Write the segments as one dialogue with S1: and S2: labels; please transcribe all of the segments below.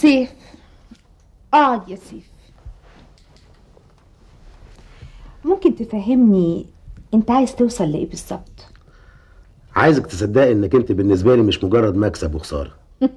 S1: سيف اقعد يا سيف ممكن تفهمني انت عايز توصل لايه بالظبط
S2: عايزك تصدقي انك انت بالنسبه لي مش مجرد مكسب وخساره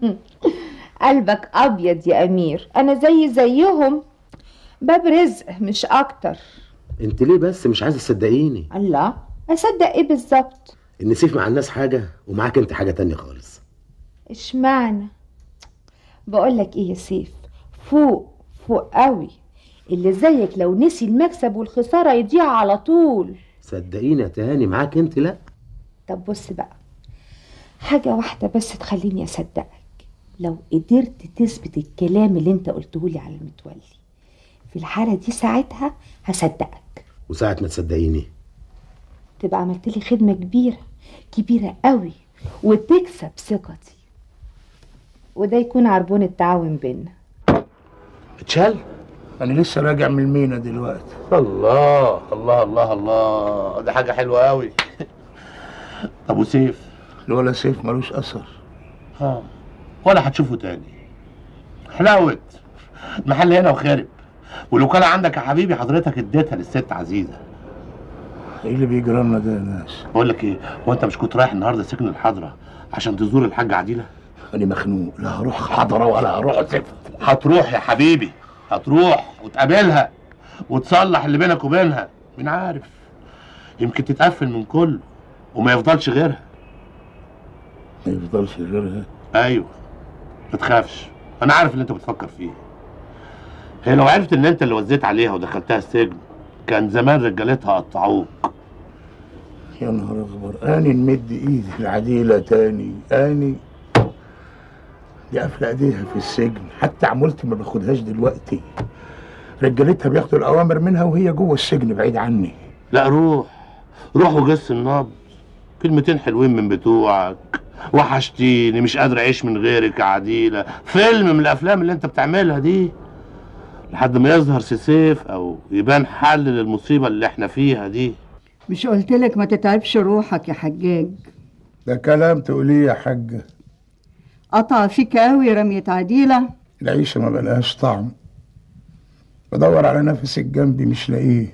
S1: قلبك ابيض يا امير انا زي زيهم باب رزق مش اكتر
S2: انت ليه بس مش عايزه تصدقيني
S1: الله اصدق ايه بالظبط
S2: ان سيف مع الناس حاجه ومعاك انت حاجه تانية خالص
S1: اشمعنى بقول لك ايه يا سيف فوق فوق قوي اللي زيك لو نسي المكسب والخساره يضيع على طول
S2: صدقيني يا تهاني معاك انت لا
S1: طب بص بقى حاجه واحده بس تخليني اصدقك لو قدرت تثبت الكلام اللي انت قلته لي على المتولي في الحاله دي ساعتها هصدقك
S2: وساعه ما تصدقيني
S1: تبقى عملت لي خدمه كبيره كبيره قوي وتكسب ثقتي وده يكون عربون التعاون بينا
S2: اتشال
S3: انا لسه راجع من المينا دلوقتي
S4: الله الله الله الله ده حاجة حلوة قوي طب وسيف
S3: الولا سيف ملوش اثر
S4: ها ولا هتشوفه تاني حلاوة المحل هنا وخارب والوكالة عندك يا حبيبي حضرتك اديتها للست عزيزة
S3: ايه اللي بيجرى لنا ده يا ناس
S4: بقول لك ايه هو انت مش كنت رايح النهارده سجن الحضرة عشان تزور الحاجة عديلة
S3: انا مخنوق لا هروح حضره ولا هروح زفت
S4: هتروح يا حبيبي هتروح وتقابلها وتصلح اللي بينك وبينها مين عارف يمكن تتقفل من كله وما يفضلش غيرها
S3: ما يفضلش غيرها
S4: ايوه ما تخافش انا عارف اللي انت بتفكر فيه هي لو عرفت ان انت اللي وزيت عليها ودخلتها السجن كان زمان رجالتها قطعوك
S3: يا نهار اخبر اني نمد ايدي العديله تاني اني دي قافله ايديها في السجن حتى عمولتي ما باخدهاش دلوقتي رجالتها بياخدوا الاوامر منها وهي جوه السجن بعيد عني
S4: لا روح روح وجس النبض كلمتين حلوين من بتوعك وحشتيني مش قادر اعيش من غيرك يا عديله فيلم من الافلام اللي انت بتعملها دي لحد ما يظهر سيسيف او يبان حل للمصيبه اللي احنا فيها دي
S5: مش قلت لك ما تتعبش روحك يا حجاج
S3: ده كلام تقوليه يا حاجه
S5: قطع فيك قوي رمية عديلة
S3: العيشه ما بقالهاش طعم بدور على نفسك جنبي مش لاقيه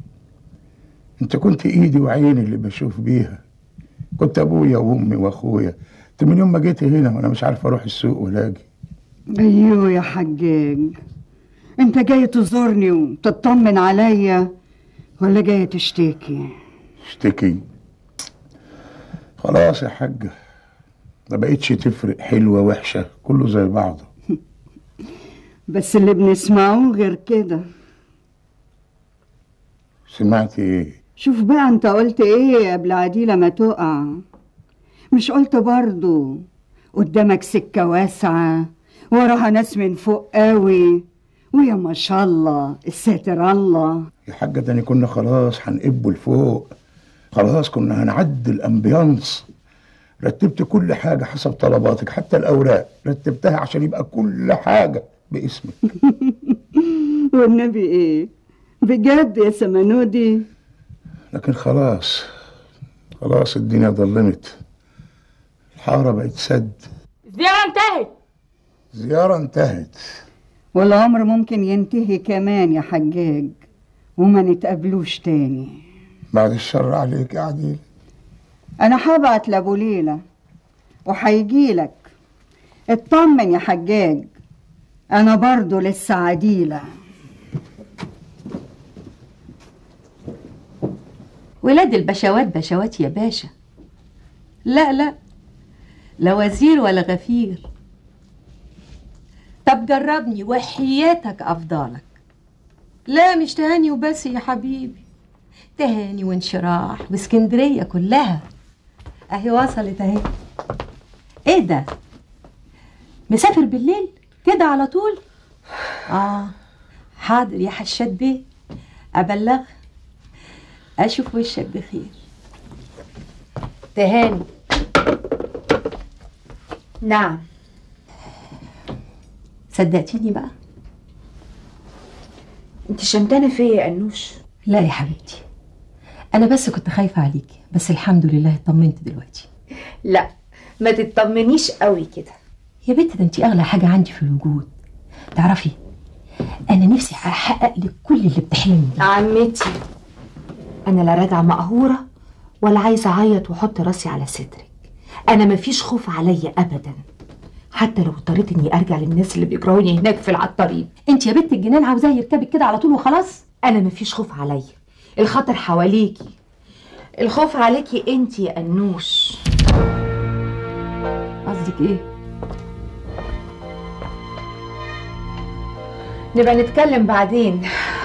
S3: انت كنت ايدي وعيني اللي بشوف بيها كنت ابويا وامي واخويا انت من يوم ما جيت هنا وانا مش عارف اروح السوق ولا اجي
S5: ايوه يا حجاج انت جاي تزورني وتطمن عليا ولا جاي تشتكي
S3: اشتكي خلاص يا حاجة ما بقتش تفرق حلوة وحشة كله زي بعضه
S5: بس اللي بنسمعه غير كده
S3: سمعت ايه
S5: شوف بقى انت قلت ايه قبل عديلة ما تقع مش قلت برضو قدامك سكة واسعة وراها ناس من فوق قوي ويا ما شاء الله الساتر الله
S3: يا حاجة ده أنا كنا خلاص هنقبوا لفوق خلاص كنا هنعدي الامبيانس رتبت كل حاجة حسب طلباتك حتى الأوراق رتبتها عشان يبقى كل حاجة باسمك
S5: والنبي ايه بجد يا سمنودي
S3: لكن خلاص خلاص الدنيا ظلمت الحارة بقت سد
S6: الزيارة انتهت
S3: زيارة انتهت
S5: والعمر ممكن ينتهي كمان يا حجاج وما نتقابلوش تاني
S3: بعد الشر عليك يا عديل
S5: انا هبعت لابو ليلى وهيجيلك اطمن يا حجاج انا برضو لسه عديله
S6: ولاد البشوات بشوات يا باشا لا لا لا وزير ولا غفير طب جربني وحياتك افضلك لا مش تهاني وبس يا حبيبي تهاني وانشراح واسكندريه كلها اهي وصلت اهي ايه ده مسافر بالليل كده على طول اه حاضر يا حشاد بيه ابلغ اشوف وشك بخير
S1: تهاني نعم
S6: صدقتيني بقى
S1: انت شمتانه فيا يا انوش
S6: لا يا حبيبتي انا بس كنت خايفه عليكي بس الحمد لله اطمنت دلوقتي
S1: لا ما تطمنيش قوي كده
S6: يا بنت ده انت اغلى حاجه عندي في الوجود تعرفي انا نفسي احقق لك كل اللي بتحلمي بيه
S1: عمتي انا لا راجعه مقهوره ولا عايزه اعيط واحط راسي على صدرك انا مفيش خوف عليا ابدا حتى لو اضطريت اني ارجع للناس اللي بيكرهوني هناك في العطارين
S6: انت يا بنت الجنان عاوزاه يركبك كده على طول وخلاص
S1: انا مفيش خوف عليا الخطر حواليكي الخوف عليكي انت يا انوش
S6: قصدك ايه
S1: نبقى نتكلم بعدين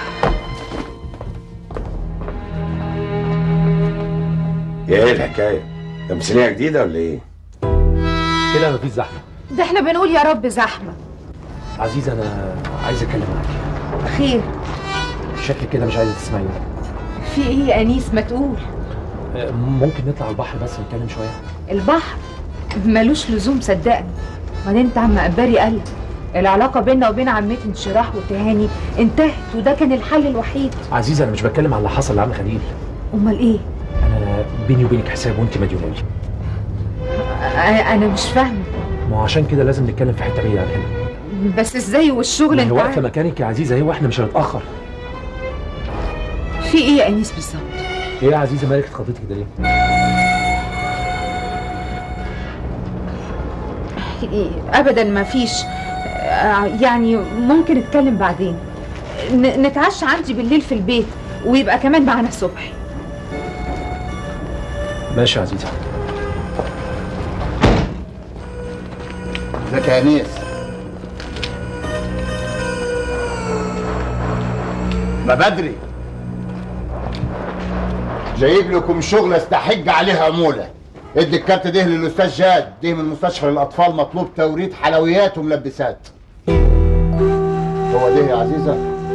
S7: ايه الحكايه تمثيليه جديده ولا ايه
S8: كده مفيش زحمه
S1: ده احنا بنقول يا رب زحمه
S8: عزيزه انا عايز اتكلم معاكي
S1: خير
S8: شكلك كده مش عايزه تسمعيني
S1: في ايه يا انيس ما تقول
S8: آه، ممكن نطلع البحر بس نتكلم شويه
S1: البحر ملوش لزوم صدقني بعدين انت عم قباري قال العلاقه بيننا وبين عمتي انشراح وتهاني انتهت وده كان الحل الوحيد
S8: عزيزه انا مش بتكلم على اللي حصل لعم خليل
S1: امال ايه
S8: انا بيني وبينك حساب وانت مديونه لي
S1: أ- انا مش فاهمه
S8: ما هو عشان كده لازم نتكلم في حته بعيده عن هنا
S1: بس ازاي والشغل
S8: ما هي
S1: انت
S8: واقفه
S1: عارف
S8: مكانك يا عزيزه اهي واحنا مش هنتاخر
S1: في ايه يا انيس بالظبط
S8: ايه يا عزيزه مالك اتخضيتي كده ليه
S1: إيه، ابدا ما فيش آه، يعني ممكن نتكلم بعدين ن- نتعشى عندي بالليل في البيت ويبقى كمان معانا الصبح
S8: ماشي يا عزيزه
S3: ازيك يا انيس ما بدري جايب لكم شغل استحج عليها عموله ادي الكارت ده للاستاذ جاد ده من مستشفى الاطفال مطلوب توريد حلويات وملبسات هو ده يا عزيزه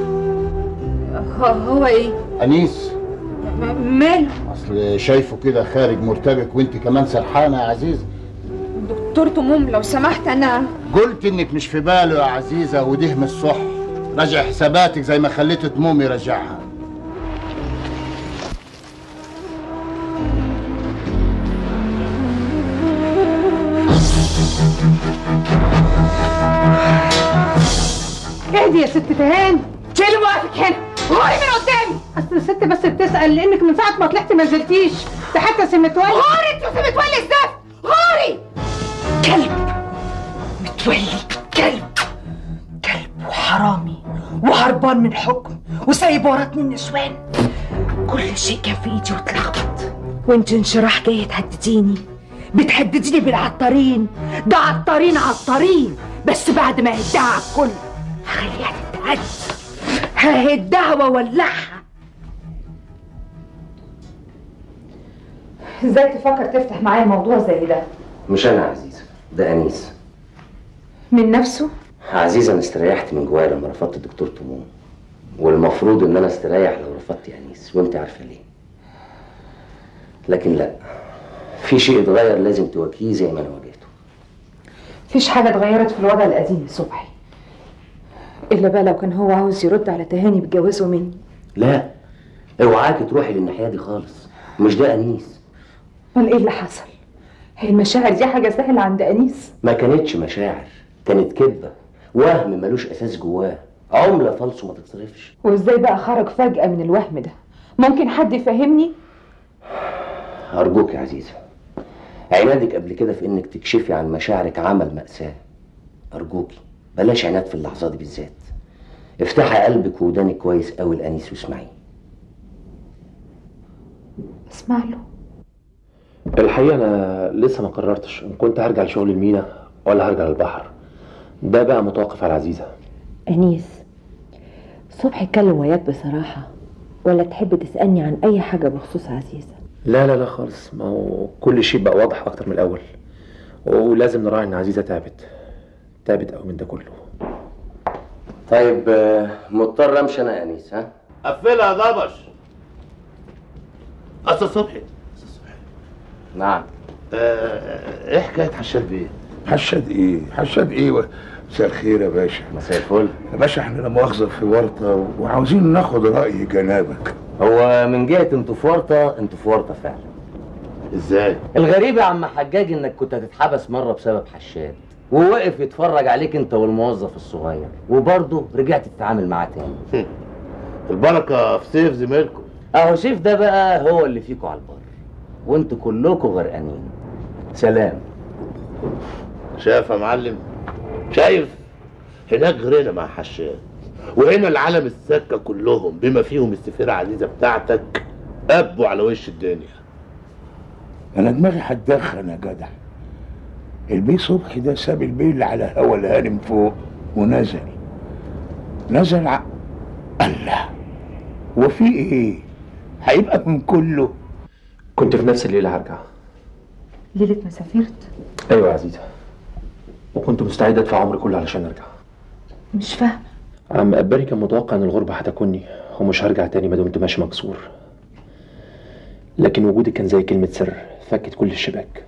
S1: هو ايه
S3: انيس
S1: م- ماله
S3: اصل شايفه كده خارج مرتبك وانت كمان سرحانه يا عزيزه
S1: دكتور تموم لو سمحت انا
S3: قلت انك مش في باله يا عزيزه وده مش صح راجع حساباتك زي ما خليت تموم يرجعها
S5: اهدي يا ست تهان
S1: ايه اللي موقفك هنا غوري من قدامي
S5: اصل الست بس بتسال لانك من ساعه ما طلعتي ما نزلتيش ده حتى سمتولي
S1: غوري انت في متولي الزفت غوري كلب متولي كلب كلب وحرامي وهربان من حكم وسايب وراتني النسوان كل شيء كان في ايدي واتلخبط وانت انشراح جايه تهدديني بتهدديني بالعطارين ده عطارين عطارين بس بعد ما هدها على الكل هخليها تتهد ههدها واولعها ازاي تفكر تفتح معايا موضوع زي ده
S9: مش انا عزيزه ده انيس
S1: من نفسه
S9: عزيزه انا استريحت من جوايا لما رفضت الدكتور تموم والمفروض ان انا استريح لو رفضت يا انيس وانت عارفه ليه لكن لا في شيء اتغير لازم تواجهيه زي ما انا واجهته
S1: مفيش حاجة اتغيرت في الوضع القديم يا صبحي إلا بقى لو كان هو عاوز يرد على تهاني بجوازه مني
S9: لا اوعاكي تروحي للناحيه دي خالص مش ده انيس
S1: امال ايه اللي حصل؟ هي المشاعر دي حاجة سهلة عند أنيس
S9: ما كانتش مشاعر كانت كذبه وهم ملوش اساس جواه عمله فالصو ما تتصرفش
S1: وازاي بقى خرج فجأة من الوهم ده؟ ممكن حد يفهمني؟
S9: أرجوك يا عزيزة عنادك قبل كده في إنك تكشفي عن مشاعرك عمل مأساة أرجوكي بلاش عناد في اللحظة دي بالذات افتحي قلبك وودانك كويس قوي الأنيس واسمعي
S1: اسمع له
S8: الحقيقه انا لسه ما قررتش ان كنت هرجع لشغل المينا ولا هرجع للبحر ده بقى متوقف على عزيزه
S10: أنيس صبحي اتكلم وياك بصراحة ولا تحب تسألني عن أي حاجة بخصوص عزيزة
S8: لا لا لا خالص ما هو كل شيء بقى واضح اكتر من الاول ولازم نراعي ان عزيزه تعبت تعبت قوي من ده كله
S9: طيب آه، مضطر أمشي أنا يا أنيس ها
S4: قفلها يا ضبش أستاذ صبحي
S9: نعم
S4: آه، ايه حكايه حشاد بيه؟
S3: حشاد ايه حشاد ايه و- مساء الخير يا باشا
S9: مساء الفل
S3: يا باشا احنا لا مؤاخذه في ورطه وعاوزين ناخد راي جنابك
S9: هو من جهة انتوا في ورطة انتوا في ورطة فعلا
S4: ازاي؟
S9: الغريب يا عم حجاج انك كنت هتتحبس مرة بسبب حشاد ووقف يتفرج عليك انت والموظف الصغير وبرضه رجعت تتعامل معاه تاني
S4: البركه في سيف زميلكم
S9: اهو سيف ده بقى هو اللي فيكوا على البر وانتوا كلكوا غرقانين سلام
S4: شايف يا معلم شايف هناك غيرنا مع حشاد وهنا العالم السكة كلهم بما فيهم السفيرة عزيزة بتاعتك قبوا على وش الدنيا
S3: انا دماغي هتدخن يا جدع البيه صبحي ده ساب البيه اللي على هوا الهارم فوق ونزل نزل ع... الله وفي ايه هيبقى من كله
S8: كنت في نفس الليله هرجع
S1: ليلة ما سافرت
S8: ايوه يا عزيزه وكنت مستعد ادفع عمري كله علشان ارجع
S1: مش فاهمة
S8: عم قبري كان متوقع ان الغربه هتاكلني ومش هرجع تاني ما دمت ماشي مكسور لكن وجودك كان زي كلمه سر فكت كل الشباك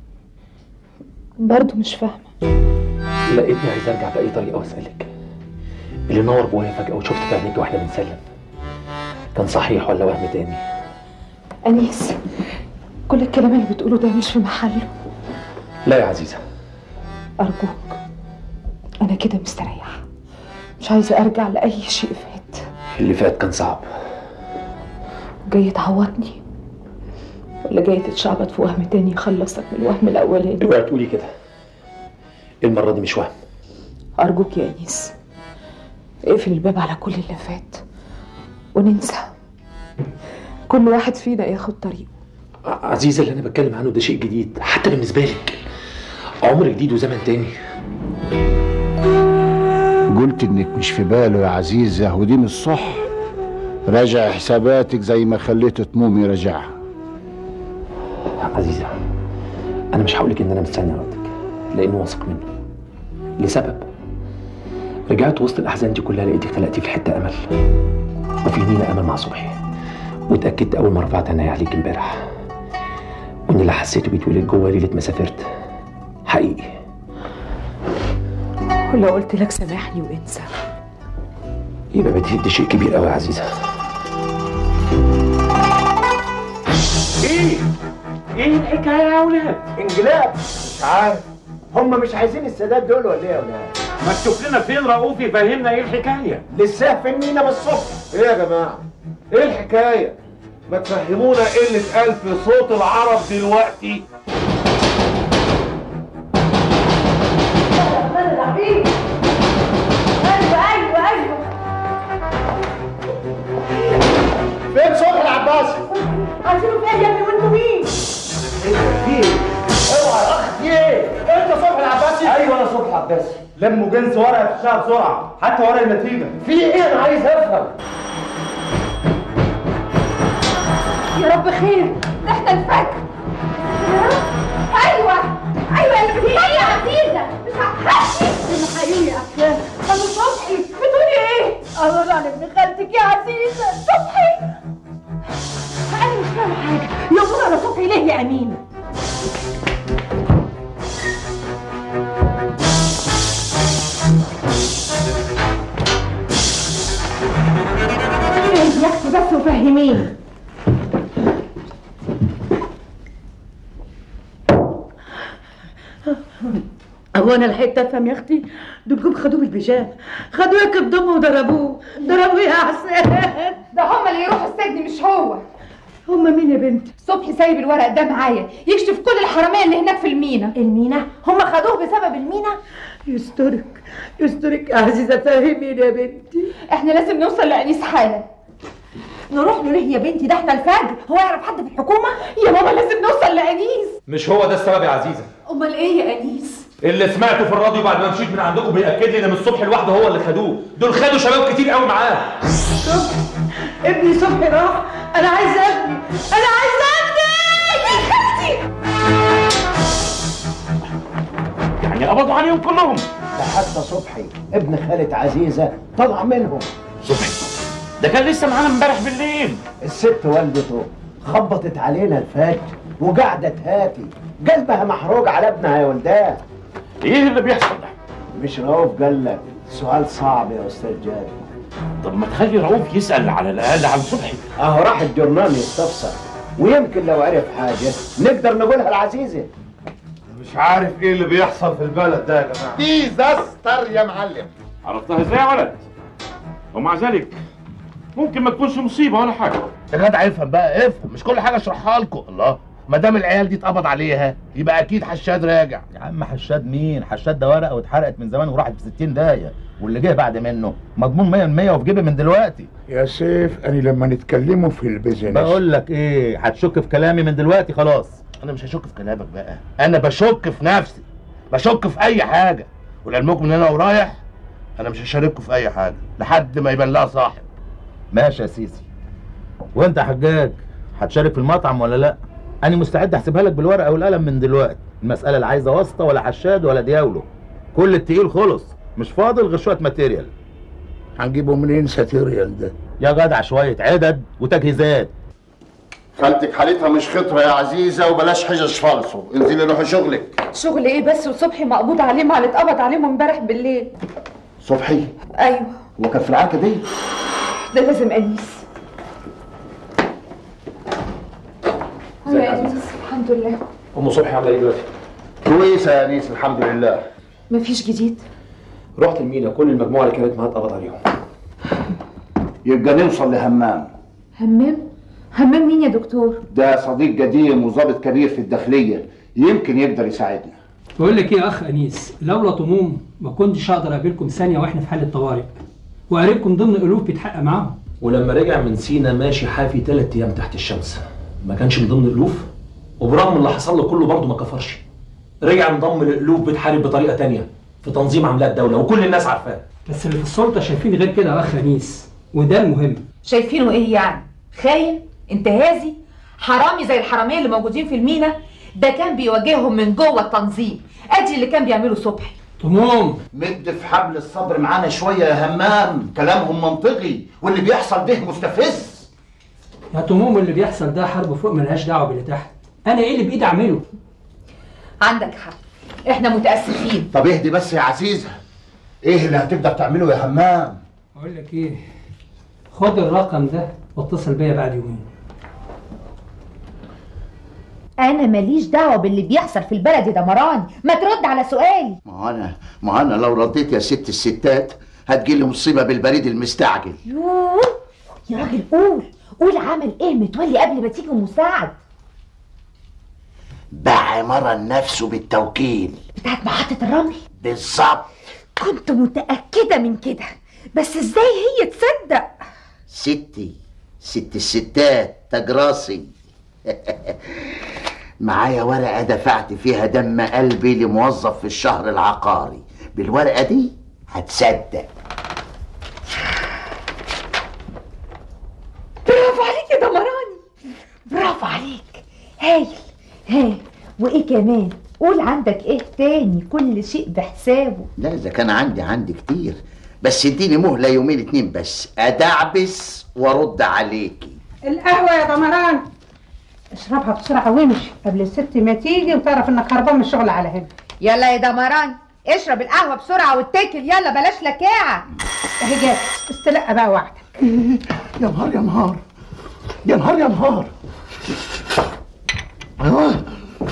S1: برضه مش فاهمة
S8: لقيتني عايز ارجع باي طريقه واسالك اللي نور جوايا فجاه وشفت في عينيك واحنا بنسلم كان صحيح ولا وهم تاني
S1: أنيس كل الكلام اللي بتقوله ده مش في محله
S8: لا يا عزيزه
S1: أرجوك أنا كده مستريحة مش عايزة أرجع لأي شيء فات
S8: اللي فات كان صعب
S1: جاي تعوضني ولا جاي تتشعبط في وهم تاني يخلصك من الوهم الأولاني
S8: اوعي تقولي كده المره دي مش وهم
S1: أرجوك يا أنيس اقفل الباب على كل اللي فات وننسى كل واحد فينا ياخد طريقه
S8: ع- عزيزه اللي انا بتكلم عنه ده شيء جديد حتى بالنسبه لك عمر جديد وزمن تاني
S3: قلت انك مش في باله يا عزيزة ودي مش صح راجع حساباتك زي ما خليت تمومي راجعها
S8: عزيزه انا مش هقولك ان انا مستني ردك لانه واثق منه لسبب رجعت وسط الاحزان دي كلها لقيتك خلقتي في حته امل وفي مينا امل مع صبحي واتاكدت اول ما رفعت عيني عليك امبارح وان اللي حسيته بيتولد جوه ليله ما سافرت حقيقي
S1: ولو قلت لك سامحني وانسى
S8: يبقى بتهدي شيء كبير قوي يا عزيزه
S11: ايه؟ ايه الحكايه يا اولاد؟ انقلاب مش عارف هم مش عايزين السادات دول ولا ايه يا اولاد؟ ما تشوف لنا فين رؤوف يفهمنا ايه الحكايه؟ لسه في مينا بالصبح
S4: ايه يا جماعة ايه الحكاية ما تفهمونا قلة قلب في صوت العرب دلوقتي
S12: ايوه ايوه ايوه
S11: فين صبحي العباسي؟
S12: عايزينه فين يا ابني وانتوا مين؟
S11: في ايه؟ اوعى يا اخ في ايه؟ انت صبحي العباسي؟ ايوه انا صبحي العباسي لموا جنس ورقه الشهر بسرعه حتى ورق النتيجه في ايه انا عايز افهم
S12: يا رب خير ده احنا الفجر ايوه ايوه اللي بتقولي يا عزيزه مش هتخافي الحقيقي يا افلام انا صبحي بتقولي ايه؟ انا على ابن خالتك يا عزيزه صبحي انا مش فاهمه حاجه يقول على صبحي ليه يا امينه؟ ايه يا اختي بس وفهميني
S13: هو انا لحقت افهم يا اختي دول جم خدوه بالبيجام خدوه يكب دمه وضربوه ضربوه يا حسين
S12: ده هما اللي يروحوا السجن مش هو
S13: هما مين يا بنتي
S12: صبحي سايب الورق ده معايا يكشف كل الحراميه اللي هناك في المينا المينا هما خدوه بسبب المينا
S13: يسترك يسترك يا عزيزه فهميني يا بنتي
S12: احنا لازم نوصل لانيس حالا نروح له ليه يا بنتي ده احنا الفجر هو يعرف حد في الحكومه يا ماما لازم نوصل لانيس
S14: مش هو ده السبب يا عزيزه
S12: امال ايه يا انيس
S14: اللي سمعته في الراديو بعد ما مشيت من عندكم بيأكد لي ان من الصبح لوحده هو اللي خدوه دول خدوا شباب كتير قوي معاه
S13: صبحي ابني صبحي راح انا عايزه ابني انا عايزه ابني يا خالتي
S11: يعني قبضوا عليهم كلهم
S15: ده حتى صبحي ابن خالة عزيزة طلع منهم
S11: صبحي ده كان لسه معانا امبارح بالليل
S15: الست والدته خبطت علينا الفجر وقعدت هاتي قلبها محروق على ابنها يا ولداه
S11: ايه اللي بيحصل ده؟
S15: مش رؤوف قال لك سؤال صعب يا استاذ جابر
S11: طب ما تخلي رؤوف يسأل على الأقل عن صبحي
S15: اهو راح الجرنان يستفسر ويمكن لو عرف حاجة نقدر نقولها العزيزة
S4: مش عارف ايه اللي بيحصل في البلد ده يا جماعه
S3: ديزاستر يا معلم
S14: عرفتها ازاي يا ولد ومع ذلك ممكن ما تكونش مصيبه ولا حاجه
S4: يا جدع افهم بقى افهم مش كل حاجه اشرحها لكم الله ما دام العيال دي اتقبض عليها يبقى اكيد حشاد راجع
S16: يا عم حشاد مين حشاد ده ورقه واتحرقت من زمان وراحت في 60 دقايق واللي جه بعد منه مضمون 100% وفي جيبي من دلوقتي
S3: يا سيف انا لما نتكلموا في البيزنس
S16: بقول لك ايه هتشك في كلامي من دلوقتي خلاص
S4: انا مش هشك في كلامك بقى انا بشك في نفسي بشك في اي حاجه ولعلمكم ان انا ورايح انا مش هشارككم في اي حاجه لحد ما يبان لها صاحب
S16: ماشي يا سيسي وانت يا حجاج هتشارك في المطعم ولا لا انا مستعد احسبها لك بالورقه والقلم من دلوقتي المساله لا عايزه واسطه ولا حشاد ولا دياولو كل التقيل خلص مش فاضل غير شويه ماتيريال
S3: هنجيبه منين ساتيريال ده
S16: يا جدع شويه عدد وتجهيزات
S17: خالتك حالتها مش خطرة يا عزيزة وبلاش حجج فالصو انزلي روحي شغلك
S12: شغل ايه بس وصبحي مقبوض عليه مع اللي اتقبض عليهم امبارح بالليل
S17: صبحي
S12: ايوه
S17: هو كان في العركة دي
S12: ده لازم انيس
S14: ازيك يا
S12: يا انيس الحمد لله
S14: ام صبحي عامله ايه دلوقتي
S17: كويسة يا انيس الحمد لله
S12: مفيش جديد
S8: رحت المينا كل المجموعه اللي كانت معاها اتقبض عليهم
S17: يبقى نوصل لهمام
S12: همام همام مين يا دكتور
S17: ده صديق قديم وظابط كبير في الداخلية يمكن يقدر يساعدنا
S18: بقول لك ايه يا اخ انيس لولا طموم ما كنتش اقدر اقابلكم ثانيه واحنا في حاله طوارئ وقريبكم ضمن الوف بيتحقق معاهم
S8: ولما رجع من سينا ماشي حافي ثلاث ايام تحت الشمس ما كانش من ضمن الالوف وبرغم اللي حصل له كله برضه ما كفرش رجع انضم للالوف بتحارب بطريقه تانية في تنظيم عملات دوله وكل الناس عارفاه
S18: بس اللي في السلطه شايفين غير كده يا اخ انيس وده المهم
S19: شايفينه ايه يعني خاين انتهازي حرامي زي الحراميه اللي موجودين في المينا ده كان بيواجههم من جوه التنظيم ادي اللي كان بيعمله صبحي
S18: طموم
S17: مد في حبل الصبر معانا شوية يا همام كلامهم منطقي واللي بيحصل ده مستفز
S18: يا طموم اللي بيحصل ده حرب فوق ملهاش دعوه باللي تحت انا ايه اللي بايدي اعمله
S19: عندك حق احنا متاسفين
S17: طب اهدي بس يا عزيزة ايه اللي هتقدر تعمله يا همام
S18: اقول لك ايه خد الرقم ده واتصل بيا بعد يومين
S19: انا ماليش دعوه باللي بيحصل في البلد يا دمراني ما ترد على سؤالي
S17: ما انا ما انا لو رديت يا ست الستات هتجيلي مصيبة بالبريد المستعجل
S19: يوه يا راجل قول قول عمل ايه متولي قبل ما تيجي مساعد
S17: باع مرة نفسه بالتوكيل
S19: بتاعت محطه الرمل
S17: بالظبط
S19: كنت متاكده من كده بس ازاي هي تصدق
S17: ستي ست الستات تاج راسي معايا ورقة دفعت فيها دم قلبي لموظف في الشهر العقاري بالورقة دي هتصدق
S19: برافو عليك يا دمراني برافو عليك هايل هايل وايه كمان قول عندك ايه تاني كل شيء بحسابه
S17: لا إذا كان عندي عندي كتير بس اديني مهلة يومين اتنين بس أدعبس وأرد عليكي
S20: القهوة يا دمران اشربها بسرعة وامشي قبل الست ما تيجي وتعرف انك هربان من الشغل على هنا
S19: يلا يا دمران اشرب القهوه بسرعه واتكل يلا بلاش لكاعه
S20: اهي جات استلقى بقى وعدك
S3: يا نهار يا نهار يا نهار يا نهار آه.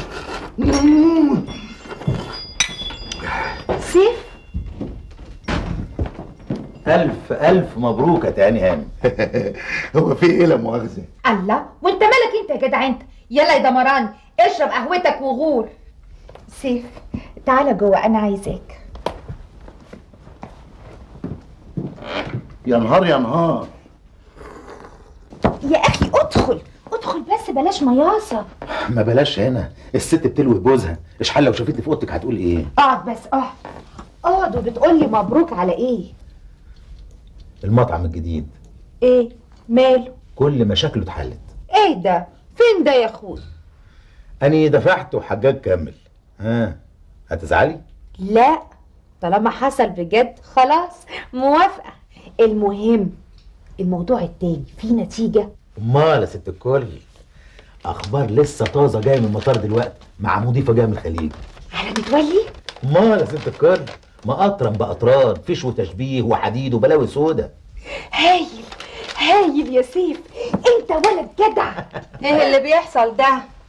S19: سيف
S16: الف الف مبروك يا تاني هانم
S3: هو في ايه لا مؤاخذة
S19: الله وانت مالك انت يا جدع انت يلا يا دمران اشرب قهوتك وغور سيف تعالى جوه انا عايزاك
S3: يا نهار يا نهار
S19: يا اخي ادخل ادخل بس بلاش مياصه
S16: ما بلاش هنا الست بتلوي جوزها اشحال لو شافتني في اوضتك هتقول ايه
S19: اقعد بس اقعد اقعد وبتقول لي مبروك على ايه
S16: المطعم الجديد
S19: ايه ماله
S16: كل مشاكله اتحلت
S19: ايه ده فين ده يا اخوي
S16: اني دفعت وحجاج كمل ها هتزعلي
S19: لا طالما حصل بجد خلاص موافقه المهم الموضوع التاني في نتيجه
S16: امال يا ست الكل اخبار لسه طازه جايه من المطار دلوقتي مع مضيفه جايه من الخليج
S19: على متولي
S16: امال يا ست الكل مقطرم باطران فيش وتشبيه وحديد وبلاوي سودا
S19: هايل هايل يا سيف انت ولد جدع ايه اللي بيحصل ده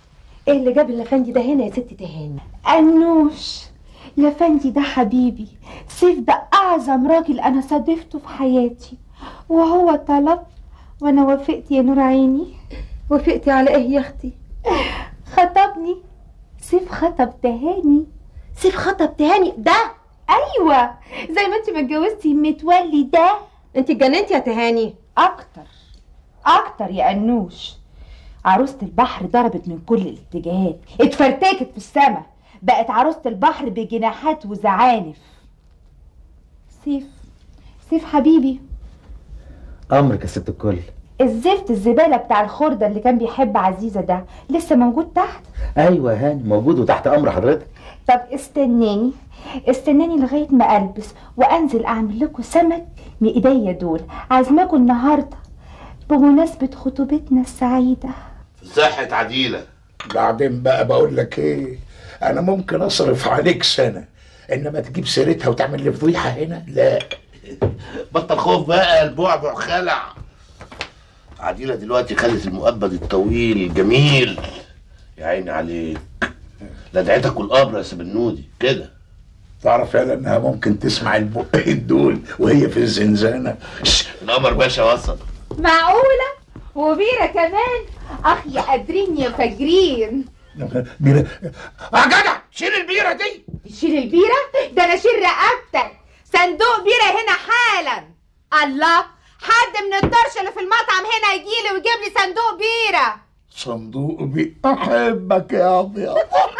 S10: ايه اللي جاب الافندي ده هنا يا ست تهاني
S1: أنوش يا فندي ده حبيبي سيف ده أعظم راجل أنا صادفته في حياتي وهو طلب وأنا وافقت يا نور عيني
S10: وافقتي على ايه يا اختي
S1: خطبني سيف خطب تهاني
S10: سيف خطب تهاني ده
S1: أيوة زي ما انت ما اتجوزتي متولي ده
S10: انت اتجننتي يا تهاني
S1: أكتر أكتر يا أنوش عروسة البحر ضربت من كل الاتجاهات اتفرتكت في السما بقت عروسة البحر بجناحات وزعانف سيف سيف حبيبي
S2: امرك يا ست الكل
S1: الزفت الزبالة بتاع الخردة اللي كان بيحب عزيزة ده لسه موجود تحت
S2: ايوه يا هاني موجود وتحت امر حضرتك
S1: طب استناني استناني لغاية ما ألبس وأنزل أعمل لكم سمك من إيديا دول عازماكم النهاردة بمناسبة خطوبتنا السعيدة
S4: صحة عديلة
S3: بعدين بقى بقول لك ايه انا ممكن اصرف عليك سنه انما تجيب سيرتها وتعمل لي فضيحه هنا لا
S4: بطل خوف بقى البعبع خلع عديلة دلوقتي خلت المؤبد الطويل الجميل يا عيني عليك لدعتك والقبر يا سبنودي كده
S3: تعرف يا انها ممكن تسمع البقين دول وهي في الزنزانه
S4: القمر باشا وصل
S1: معقولة وبيرة كمان أخ يا قادرين يا فاجرين
S3: بيرة يا جدع شيل البيره دي
S1: شيل البيرة ده أنا شيل رقبتك صندوق بيرة هنا حالا الله حد من الطرش اللي في المطعم هنا يجيلي ويجيب لي صندوق بيرة
S3: صندوق بي احبك يا ابيض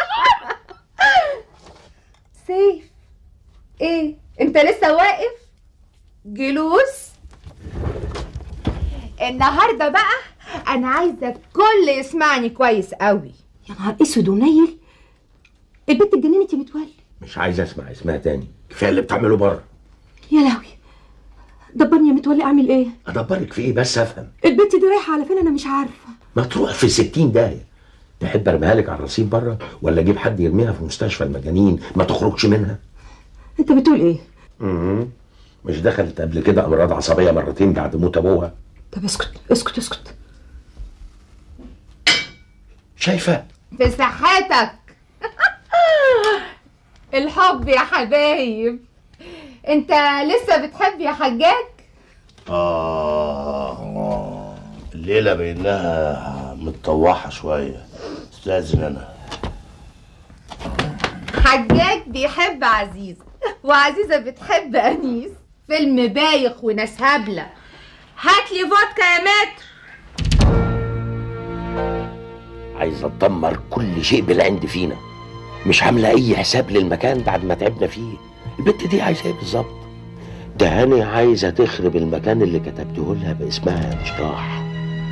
S1: سيف ايه انت لسه واقف جلوس النهارده بقى انا عايزه الكل يسمعني كويس قوي
S10: يا نهار اسود ونيل البنت اتجننت يا متولي
S7: مش عايز اسمع اسمها تاني كفايه اللي بتعمله بره
S10: يا لهوي دبرني يا متولي اعمل ايه
S7: ادبرك في ايه بس افهم
S10: البنت دي رايحه على فين انا مش عارفه
S7: ما تروح في ستين داهيه تحب ارميها لك على الرصيف بره ولا اجيب حد يرميها في مستشفى المجانين ما تخرجش منها
S10: انت بتقول ايه
S7: امم مش دخلت قبل كده امراض عصبيه مرتين بعد موت ابوها
S10: طب اسكت اسكت اسكت
S7: شايفه
S1: في صحتك الحب يا حبايب انت لسه بتحب يا حجاج
S4: آه الليلة بإنها متطوحة شوية استاذن أنا
S1: حجاج بيحب عزيزة وعزيزة بتحب أنيس فيلم بايخ وناس هبلة هات لي فودكا يا متر
S7: عايزه تدمر كل شيء بالعند فينا مش عامله اي حساب للمكان بعد ما تعبنا فيه البت دي عايزه ايه بالظبط ده هاني عايزه تخرب المكان اللي كتبته لها باسمها مش راح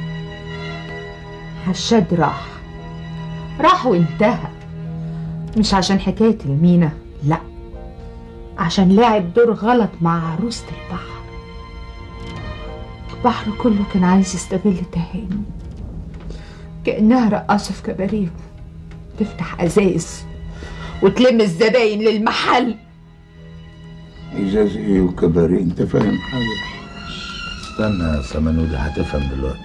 S19: هشاد راح راح وانتهى مش عشان حكاية المينا لا عشان لعب دور غلط مع عروسة البحر البحر كله كان عايز يستغل تهاني كأنها رقاصة في كباريه تفتح أزايز وتلم الزباين للمحل
S3: ازاز ايه وكباريه انت فاهم حاجه
S16: استنى يا سمنودي هتفهم دلوقتي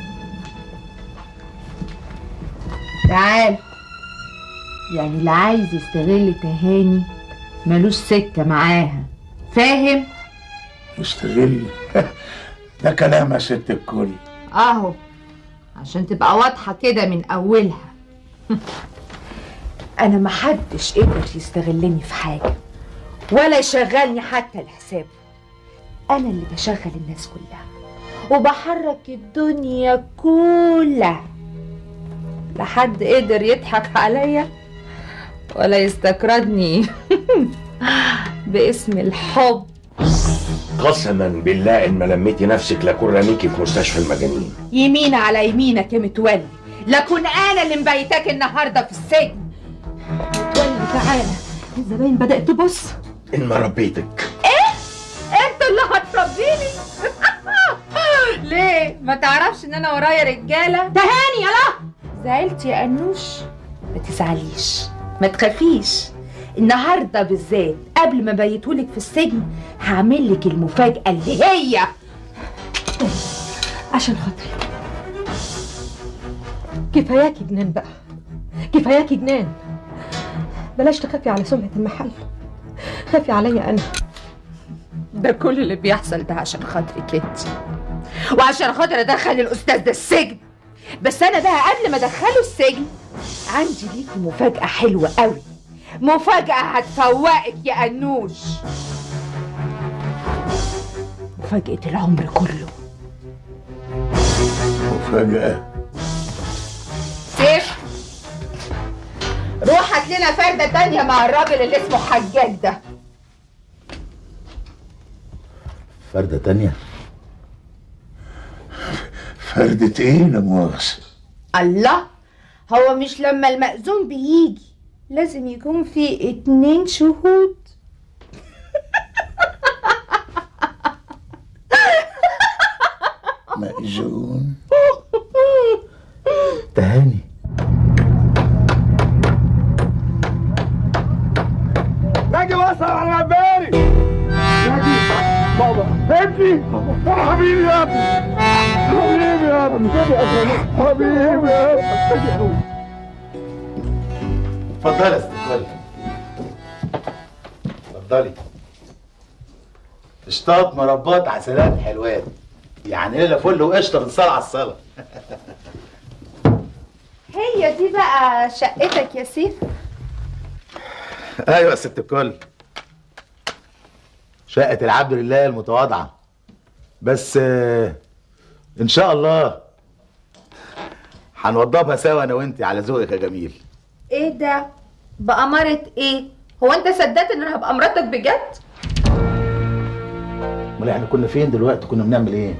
S19: تعال يعني اللي عايز يستغل تهاني ملوش سكة معاها فاهم؟
S3: يستغل ده كلام يا ست الكل
S19: اهو عشان تبقى واضحة كده من أولها
S1: أنا محدش قدر يستغلني في حاجة ولا يشغلني حتى لحسابه أنا اللي بشغل الناس كلها وبحرك الدنيا كلها لا حد قدر يضحك عليا ولا يستكردني باسم الحب
S7: قسما بالله ان ما لميتي نفسك لاكون رميكي في مستشفى المجانين
S1: يمين على يمينك يا متولي لكن أنا اللي مبيتاك النهاردة في السجن متولي تعالى
S10: الزباين بدأت تبص
S7: ان ما ربيتك
S1: ايه انت اللي هتربيني ليه ما تعرفش ان انا ورايا رجاله
S10: تهاني يلا
S1: زعلت يا انوش ما تزعليش ما تخافيش النهارده بالذات قبل ما بيتولك في السجن هعمل لك المفاجاه اللي هي
S10: عشان خاطري كفاياكي جنان بقى كفاياكي جنان بلاش تخافي على سمعة المحل خافي عليا أنا
S19: ده كل اللي بيحصل ده عشان خاطرك انت وعشان خاطر ادخل الاستاذ ده السجن بس انا بقى قبل ما ادخله السجن عندي ليكي مفاجأة حلوة قوي مفاجأة هتفوقك يا أنوش مفاجأة العمر كله
S3: مفاجأة
S19: سيف روح هات لنا فردة تانية مع الراجل اللي اسمه حجاج ده
S16: فردة تانية
S3: فردة ايه لا مؤاخذة
S1: الله هو مش لما المأذون بيجي لازم يكون في اتنين شهود
S3: مأذون
S16: تهاني
S11: ناجي وصل على العباري ناجي بابا ابني يا حبيبي يا ابني حبيبي يا ابني حبيبي يا ابني
S16: اتفضلي يا ست الكل اتفضلي اشطاط مربات عسلات حلوات يعني ليله فل وقشطه بنصلي على الصلاه
S1: هي دي بقى شقتك يا سيف
S16: ايوه يا ست الكل شقة العبد لله المتواضعة بس آه، ان شاء الله هنوضبها سوا انا وانت على ذوقك يا جميل
S1: ايه ده بأمارة ايه هو انت صدقت ان انا هبقى مراتك بجد
S16: امال احنا كنا فين دلوقتي كنا بنعمل ايه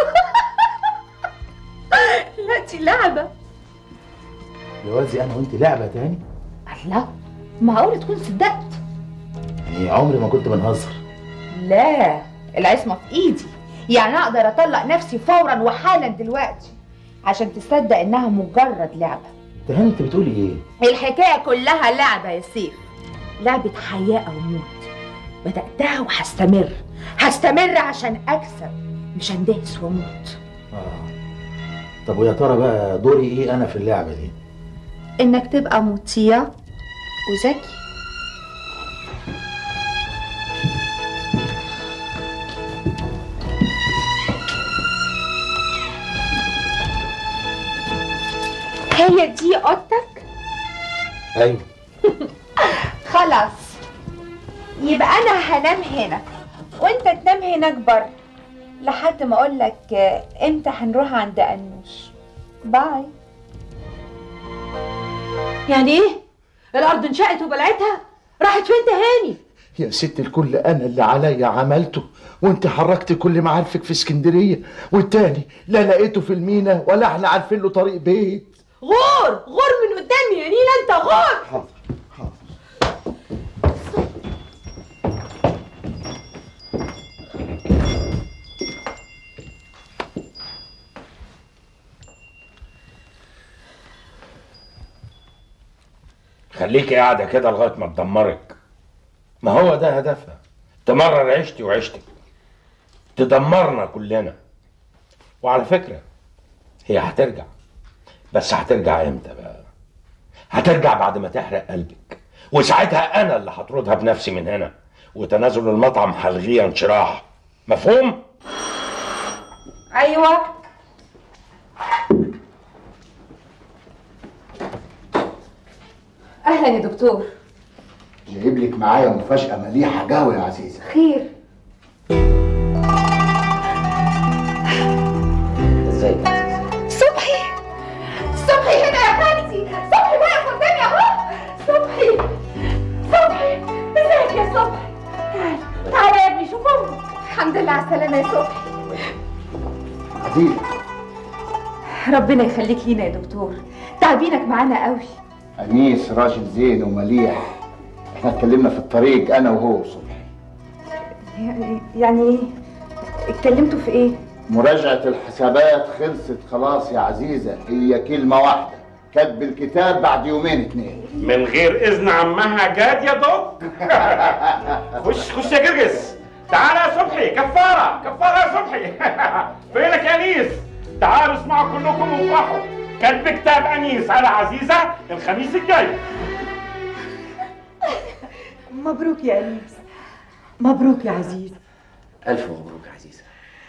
S1: لا دي لعبة
S16: جوازي انا وانت لعبة تاني
S1: الله معقول تكون صدقت
S16: يعني عمري ما كنت بنهزر
S1: لا العصمة في ايدي يعني اقدر اطلق نفسي فورا وحالا دلوقتي عشان تصدق انها مجرد لعبة
S16: تهاني انت بتقولي ايه
S1: الحكاية كلها لعبة يا سيف لعبة حياة أو موت بدأتها وهستمر هستمر عشان أكسب مش هندهس وأموت
S16: طب ويا ترى بقى دوري ايه انا في اللعبة دي
S1: إنك تبقى مطيع وذكي هي دي اوضتك
S16: ايوه
S1: خلاص يبقى انا هنام هنا وانت تنام هناك بره لحد ما اقول لك امتى هنروح عند انوش باي
S13: يعني ايه الارض انشقت وبلعتها راحت فين تهاني
S3: يا ست الكل انا اللي عليا عملته وانت حركت كل معارفك في اسكندريه والتاني لا لقيته في المينا ولا احنا عارفين له طريق بيت
S13: غور غور من قدامي يا نينا انت غور
S3: حاضر
S7: خليكي قاعدة كده لغاية ما تدمرك ما هو ده هدفها تمرر عيشتي وعيشتك تدمرنا كلنا وعلى فكرة هي هترجع بس هترجع امتى بقى هترجع بعد ما تحرق قلبك وساعتها انا اللي هطردها بنفسي من هنا وتنازل المطعم هلغيه انشراح مفهوم
S1: ايوه
S19: اهلا يا دكتور
S3: جايب لك معايا مفاجاه مليحه قوي يا عزيزه
S1: خير
S9: ازيك يا عزيزة
S1: صبحي صبحي هنا يا خالتي صبحي واقف قدامي اهو صبحي صبحي ازيك يا صبحي تعال تعال يا ابني شوف امك الحمد لله على السلامه يا صبحي
S3: عزيزه
S19: ربنا يخليك لينا يا دكتور تعبينك معانا قوي
S3: انيس راجل زين ومليح احنا اتكلمنا في الطريق انا وهو صبحي
S1: يعني ايه اتكلمتوا في ايه
S3: مراجعة الحسابات خلصت خلاص يا عزيزة هي كلمة واحدة كتب الكتاب بعد يومين اتنين
S11: من غير اذن عمها جاد يا دوك خش خش يا جرجس تعال يا صبحي كفاره كفاره يا صبحي فينك يا انيس تعالوا اسمعوا كلكم وافرحوا كاتب كتاب انيس على عزيزه الخميس الجاي
S13: مبروك يا انيس مبروك يا عزيز
S9: الف مبروك يا عزيزه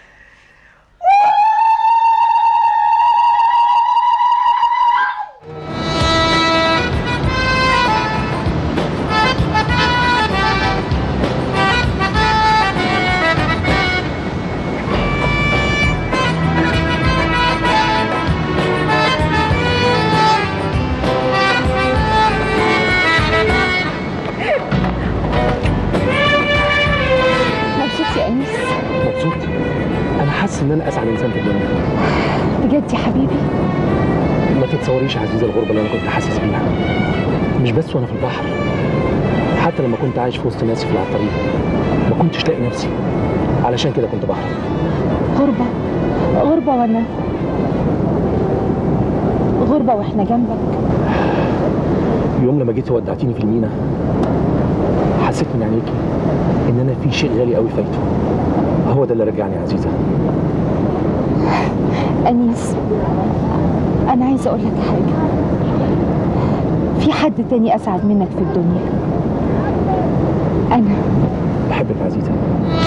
S1: مبسوط يا انيس
S8: مبسوط انا حاسس ان انا اسعد انسان في الدنيا
S1: بجد يا حبيبي
S8: ما تتصوريش يا عزيزه الغربه اللي انا كنت حاسس بيها مش بس وانا في البحر حتى لما كنت عايش في وسط ناس في العطارين ما كنتش لاقي نفسي علشان كده كنت بهرب
S1: غربة غربة وانا غربة واحنا جنبك
S8: يوم لما جيت ودعتيني في المينا حسيت من عينيكي ان انا في شيء غالي قوي فايته هو ده اللي رجعني يا عزيزه
S1: انيس انا عايزة اقول لك حاجة في حد تاني اسعد منك في الدنيا انا
S8: بحبك يا عزيزه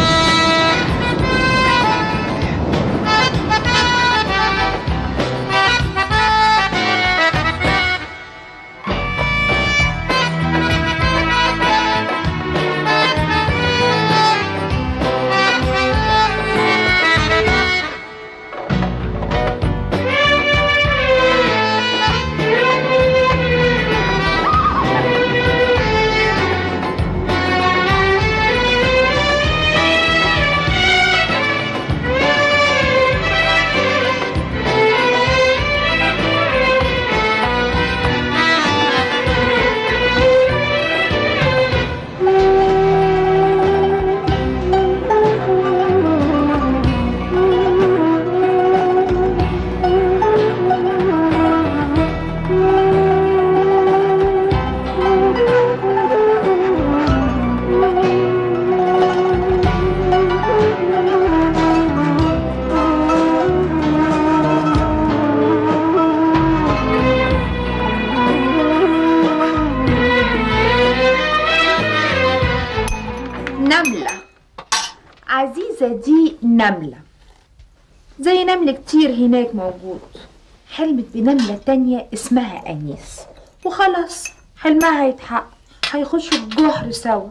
S19: نملة عزيزة دي نملة زي نمل كتير هناك موجود حلمت بنملة تانية اسمها أنيس وخلاص حلمها هيتحقق هيخشوا الجحر سوا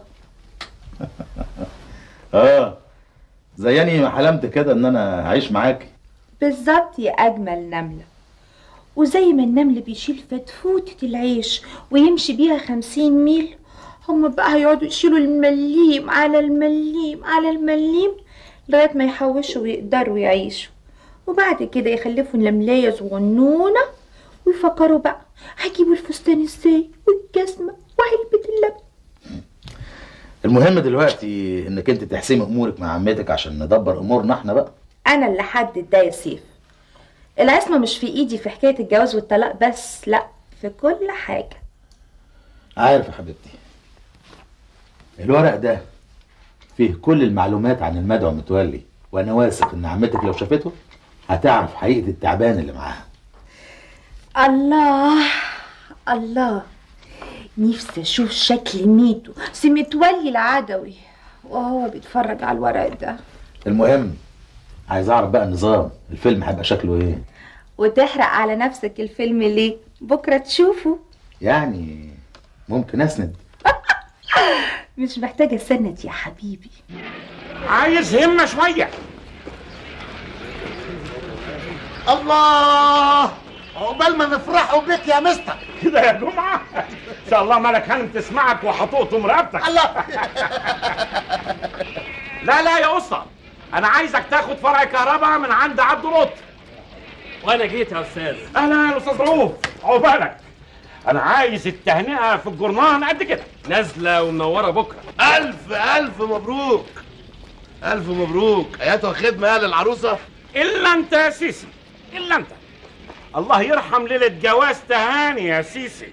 S16: اه زياني ما حلمت كده ان انا اعيش معاكي
S19: بالظبط يا أجمل نملة وزي ما النمل بيشيل فتفوتة العيش ويمشي بيها خمسين ميل هما بقى هيقعدوا يشيلوا المليم على المليم على المليم لغاية ما يحوشوا ويقدروا يعيشوا وبعد كده يخلفوا نملاية صغنونة ويفكروا بقى هيجيبوا الفستان ازاي والجزمة وعلبة اللبن
S16: المهم دلوقتي انك انت تحسمي امورك مع عمتك عشان ندبر امورنا احنا بقى
S19: أنا اللي حدد ده يا سيف العصمة مش في إيدي في حكاية الجواز والطلاق بس لأ في كل حاجة
S16: عارف يا حبيبتي الورق ده فيه كل المعلومات عن المدعو متولي وانا واثق ان عمتك لو شافته هتعرف حقيقة التعبان اللي معاها
S19: الله الله نفسي اشوف شكل ميتو سي متولي العدوي وهو بيتفرج على الورق ده
S16: المهم عايز اعرف بقى النظام الفيلم هيبقى شكله ايه
S19: وتحرق على نفسك الفيلم ليه بكره تشوفه
S16: يعني ممكن اسند
S19: مش محتاجه سند يا حبيبي
S11: عايز همه شويه
S3: الله عقبال ما نفرحوا بك يا مستر
S11: كده يا جمعه ان شاء الله ملك هانم تسمعك وهتقطم رقبتك
S3: الله
S11: لا لا يا اسطى انا عايزك تاخد فرع كهرباء من عند عبد لطف
S18: وانا جيت يا استاذ
S11: اهلا يا استاذ رؤوف عقبالك انا عايز التهنئه في الجرنان قد كده
S18: نازله ومنوره بكره
S4: ألف ألف مبروك ألف مبروك أيتها خدمة يا للعروسة
S11: الا انت يا سيسي الا انت الله يرحم ليله جواز تهاني يا سيسي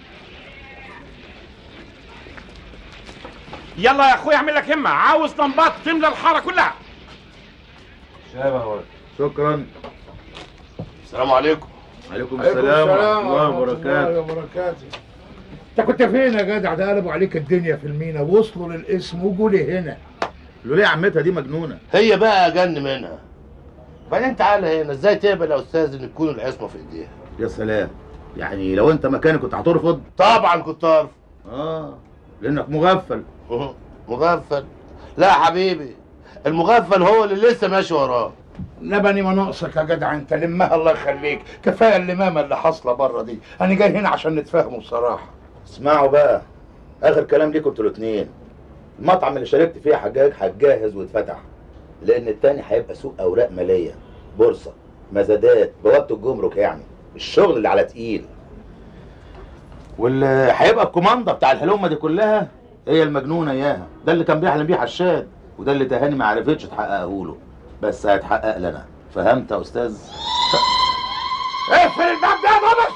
S11: يلا يا اخويا اعمل لك همه عاوز لمبات تملى الحاره كلها
S16: شكرا
S4: السلام عليكم
S16: عليكم
S3: عليكم
S16: السلام ورحمة
S3: ورحمة
S16: الله وبركاته
S3: وبركاته انت كنت فين يا جدع ده قلبوا عليك الدنيا في المينا وصلوا للاسم وجولي هنا
S16: قالوا ليه عمتها دي مجنونه
S4: هي بقى اجن منها بعدين تعالى هنا ازاي تقبل يا استاذ ان تكون العصمه في ايديها
S16: يا سلام يعني لو انت مكاني كنت هترفض
S4: طبعا كنت ارفض
S16: اه لانك مغفل
S4: مغفل لا يا حبيبي المغفل هو اللي لسه ماشي وراه
S3: لبني ما ناقصك يا جدع انت لمها الله يخليك كفايه اللمامه اللي حاصله بره دي انا جاي هنا عشان نتفاهموا بصراحه
S16: اسمعوا بقى اخر كلام ليكم انتوا الاثنين المطعم اللي شاركت فيه حجاج هتجهز واتفتح لان التاني هيبقى سوق اوراق ماليه بورصه مزادات بوابه الجمرك يعني الشغل اللي على تقيل واللي هيبقى الكوماندا بتاع الحلومه دي كلها هي المجنونه اياها ده اللي كان بيحلم بيه حشاد وده اللي تهاني ما عرفتش تحققه له بس هيتحقق لنا فهمت يا استاذ
S3: اقفل الباب ده يا بابا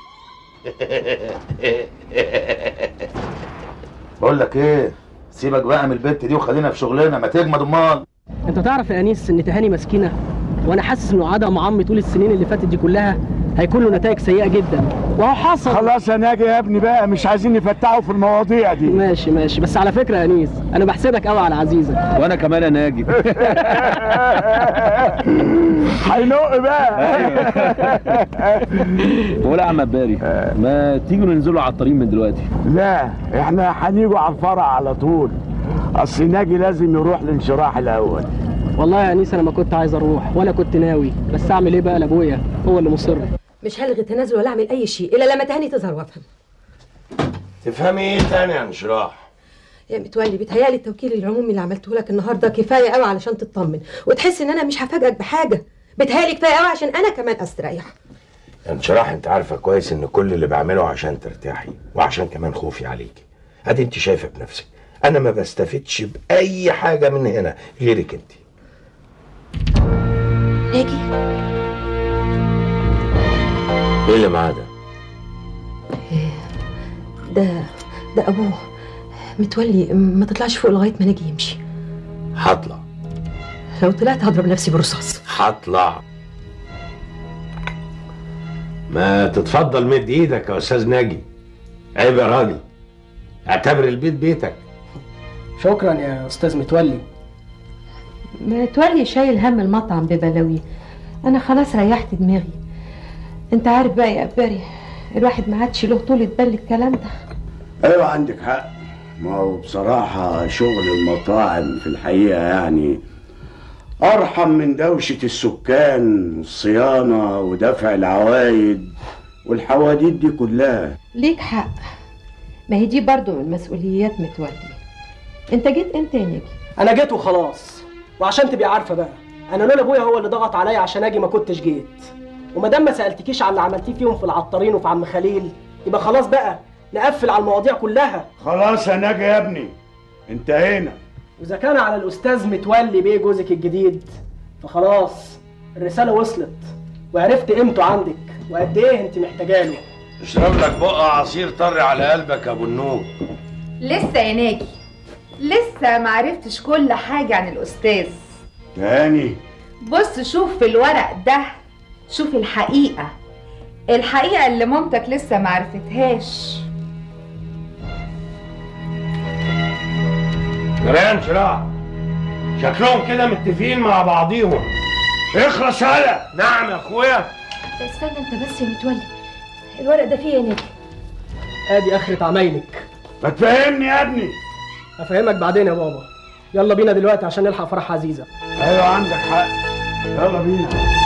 S16: بقول لك ايه سيبك بقى من البنت دي وخلينا في شغلنا ما تجمد امال
S21: انت تعرف يا انيس ان تهاني مسكينه وانا حاسس انه عدم عمي طول السنين اللي فاتت دي كلها هيكون له نتائج سيئه جدا وهو حصل
S11: خلاص يا ناجي يا ابني بقى مش عايزين نفتحوا في المواضيع دي
S21: ماشي ماشي بس على فكره يا انيس انا بحسبك قوي على عزيزه
S22: وانا كمان يا ناجي
S11: هينق بقى
S22: ولا يا عم باري ما تيجوا ننزلوا على الطريق من دلوقتي
S11: لا احنا هنيجوا على الفرع على طول اصل ناجي لازم يروح الانشراح الاول
S21: والله يا انيس انا ما كنت عايز اروح ولا كنت ناوي بس اعمل ايه بقى لابويا هو اللي مصر
S23: مش هلغي التنازل ولا اعمل اي شيء الا لما تهاني تظهر وافهم
S7: تفهمي ايه تاني يا انشراح
S23: يا متولي بيتهيألي التوكيل العمومي اللي عملته لك النهارده كفايه قوي علشان تطمن وتحس ان انا مش هفاجئك بحاجه بيتهيألي كفايه قوي عشان انا كمان استريح
S7: يا انشراح انت عارفه كويس ان كل اللي بعمله عشان ترتاحي وعشان كمان خوفي عليكي ادي انت شايفه بنفسك انا ما بستفدش باي حاجه من هنا غيرك انت
S23: ناجي
S7: ايه اللي معاه ده
S23: ده ده ابوه متولي ما تطلعش فوق لغايه ما ناجي يمشي
S7: هطلع
S23: لو طلعت هضرب نفسي برصاص
S7: هطلع ما تتفضل مد ايدك يا استاذ ناجي عيب يا راجل اعتبر البيت بيتك
S21: شكرا يا استاذ متولي
S23: متولي شايل هم المطعم ببلاوي انا خلاص ريحت دماغي انت عارف بقى يا أباري الواحد ما عادش له طولة بال الكلام ده
S11: ايوه عندك حق ما هو بصراحة شغل المطاعم في الحقيقة يعني أرحم من دوشة السكان والصيانة ودفع العوايد والحواديت دي كلها
S23: ليك حق ما هي دي برضو من مسؤوليات متولي انت جيت امتى يا ناجي
S21: انا جيت وخلاص وعشان تبقي عارفه بقى انا لولا ابويا هو اللي ضغط عليا عشان اجي ما كنتش جيت وما دام ما سالتكيش على اللي عملتيه فيهم في العطارين وفي عم خليل يبقى خلاص بقى نقفل على المواضيع كلها
S11: خلاص يا ناجي يا ابني انتهينا
S21: واذا كان على الاستاذ متولي بيه جوزك الجديد فخلاص الرساله وصلت وعرفت قيمته عندك وقد ايه انت محتاجه له
S7: اشرب لك بقى عصير طري على قلبك يا ابو النور
S19: لسه يا ناجي لسه ما عرفتش كل حاجة عن الأستاذ
S11: تاني
S19: بص شوف في الورق ده شوف الحقيقة الحقيقة اللي مامتك لسه ما عرفتهاش
S7: جريان شراع شكلهم كده متفقين مع بعضيهم اخلص هلا نعم يا اخويا
S23: استنى انت بس يا متولي الورق ده فيه يا ناجي
S21: ادي اخرة عمايلك
S11: ما تفهمني يا ابني
S21: هفهمك بعدين يا بابا يلا بينا دلوقتي عشان نلحق فرح عزيزه
S11: ايوه عندك حق يلا بينا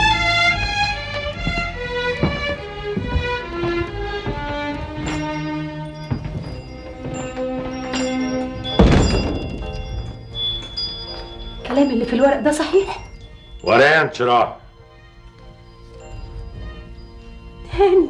S23: الكلام اللي في الورق ده صحيح
S7: وريان شراع
S23: هاني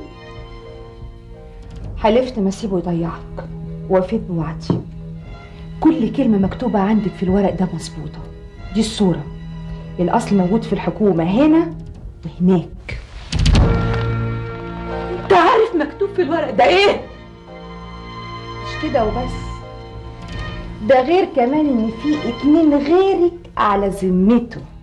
S23: حلفت ما اسيبه يضيعك ووفيت بوعدي كل كلمة مكتوبة عندك في الورق ده مظبوطة دي الصورة الأصل موجود في الحكومة هنا وهناك انت عارف مكتوب في الورق ده ايه مش كده وبس ده غير كمان ان في اتنين غيرك على ذمته